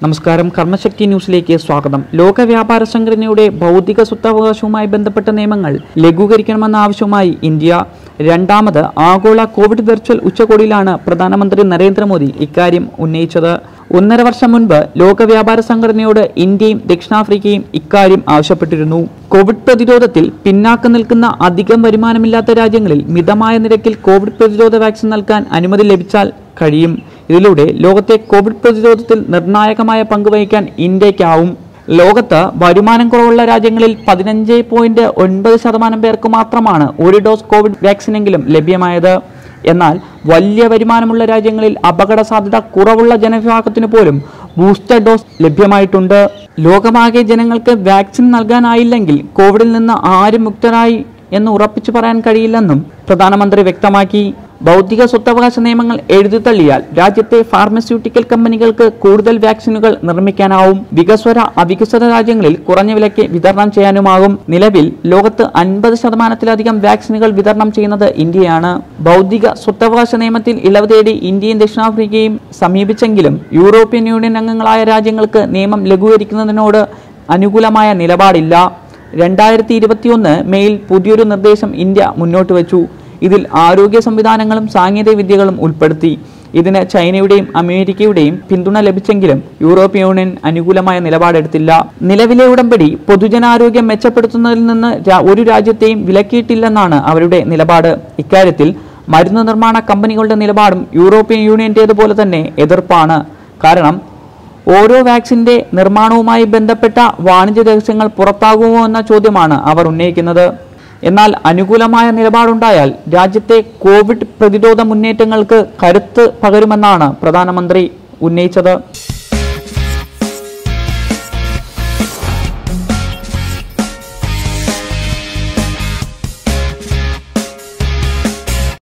നമസ്കാരം കർമ്മശക്തി ന്യൂസിലേക്ക് സ്വാഗതം ലോക വ്യാപാര സംഘടനയുടെ ഭൗതിക സ്വത്തവകാശവുമായി ബന്ധപ്പെട്ട നിയമങ്ങൾ ലഘൂകരിക്കണമെന്ന ആവശ്യവുമായി ഇന്ത്യ രണ്ടാമത് ആഗോള കോവിഡ് വെർച്വൽ ഉച്ചകോടിയിലാണ് പ്രധാനമന്ത്രി നരേന്ദ്രമോദി ഇക്കാര്യം ഉന്നയിച്ചത് ഒന്നര വർഷം മുൻപ് ലോക വ്യാപാര സംഘടനയോട് ഇന്ത്യയും ദക്ഷിണാഫ്രിക്കയും ഇക്കാര്യം ആവശ്യപ്പെട്ടിരുന്നു കോവിഡ് പ്രതിരോധത്തിൽ പിന്നാക്കം നിൽക്കുന്ന അധികം വരുമാനമില്ലാത്ത രാജ്യങ്ങളിൽ മിതമായ നിരക്കിൽ കോവിഡ് പ്രതിരോധ വാക്സിൻ നൽകാൻ അനുമതി ലഭിച്ചാൽ കഴിയും ഇതിലൂടെ ലോകത്തെ കോവിഡ് പ്രതിരോധത്തിൽ നിർണായകമായ പങ്ക് വഹിക്കാൻ ഇന്ത്യക്കാവും ലോകത്ത് വരുമാനം കുറവുള്ള രാജ്യങ്ങളിൽ പതിനഞ്ച് പോയിന്റ് ഒൻപത് ശതമാനം പേർക്ക് മാത്രമാണ് ഒരു ഡോസ് കോവിഡ് വാക്സിനെങ്കിലും ലഭ്യമായത് എന്നാൽ വലിയ വരുമാനമുള്ള രാജ്യങ്ങളിൽ അപകട സാധ്യത കുറവുള്ള ജനവിഭാഗത്തിന് പോലും ബൂസ്റ്റർ ഡോസ് ലഭ്യമായിട്ടുണ്ട് ലോകമാകെ ജനങ്ങൾക്ക് വാക്സിൻ നൽകാനായില്ലെങ്കിൽ കോവിഡിൽ നിന്ന് ആരും മുക്തരായി എന്ന് ഉറപ്പിച്ചു പറയാൻ കഴിയില്ലെന്നും പ്രധാനമന്ത്രി വ്യക്തമാക്കി ഭൗതിക സ്വത്തവകാശ നിയമങ്ങൾ എഴുതിത്തള്ളിയാൽ രാജ്യത്തെ ഫാർമസ്യൂട്ടിക്കൽ കമ്പനികൾക്ക് കൂടുതൽ വാക്സിനുകൾ നിർമ്മിക്കാനാവും വികസ്വര അവികസിത രാജ്യങ്ങളിൽ കുറഞ്ഞ വിലയ്ക്ക് വിതരണം ചെയ്യാനുമാകും നിലവിൽ ലോകത്ത് അൻപത് ശതമാനത്തിലധികം വാക്സിനുകൾ വിതരണം ചെയ്യുന്നത് ഇന്ത്യയാണ് ഭൗതിക സ്വത്തവകാശ നിയമത്തിൽ ഇളവ് തേടി ഇന്ത്യയും ദക്ഷിണാഫ്രിക്കയും സമീപിച്ചെങ്കിലും യൂറോപ്യൻ യൂണിയൻ അംഗങ്ങളായ രാജ്യങ്ങൾക്ക് നിയമം ലഘൂകരിക്കുന്നതിനോട് അനുകൂലമായ നിലപാടില്ല രണ്ടായിരത്തി ഇരുപത്തിയൊന്ന് മെയിൽ പുതിയൊരു നിർദ്ദേശം ഇന്ത്യ മുന്നോട്ട് വെച്ചു ഇതിൽ ആരോഗ്യ സംവിധാനങ്ങളും സാങ്കേതിക വിദ്യകളും ഉൾപ്പെടുത്തി ഇതിന് ചൈനയുടെയും അമേരിക്കയുടെയും പിന്തുണ ലഭിച്ചെങ്കിലും യൂറോപ്യൻ യൂണിയൻ അനുകൂലമായ നിലപാടെടുത്തില്ല നിലവിലെ ഉടമ്പടി പൊതുജനാരോഗ്യം മെച്ചപ്പെടുത്തുന്നതിൽ നിന്ന് രാ- ഒരു രാജ്യത്തെയും വിലക്കിയിട്ടില്ലെന്നാണ് അവരുടെ നിലപാട് ഇക്കാര്യത്തിൽ മരുന്ന് നിർമ്മാണ കമ്പനികളുടെ നിലപാടും യൂറോപ്യൻ യൂണിയന്റേതുപോലെ തന്നെ എതിർപ്പാണ് കാരണം ഓരോ വാക്സിന്റെ നിർമ്മാണവുമായി ബന്ധപ്പെട്ട വാണിജ്യ രഹസ്യങ്ങൾ പുറത്താകുമോ എന്ന ചോദ്യമാണ് അവർ ഉന്നയിക്കുന്നത് എന്നാൽ അനുകൂലമായ നിലപാടുണ്ടായാൽ രാജ്യത്തെ കോവിഡ് പ്രതിരോധ മുന്നേറ്റങ്ങൾക്ക് കരുത്ത് പകരുമെന്നാണ് പ്രധാനമന്ത്രി ഉന്നയിച്ചത്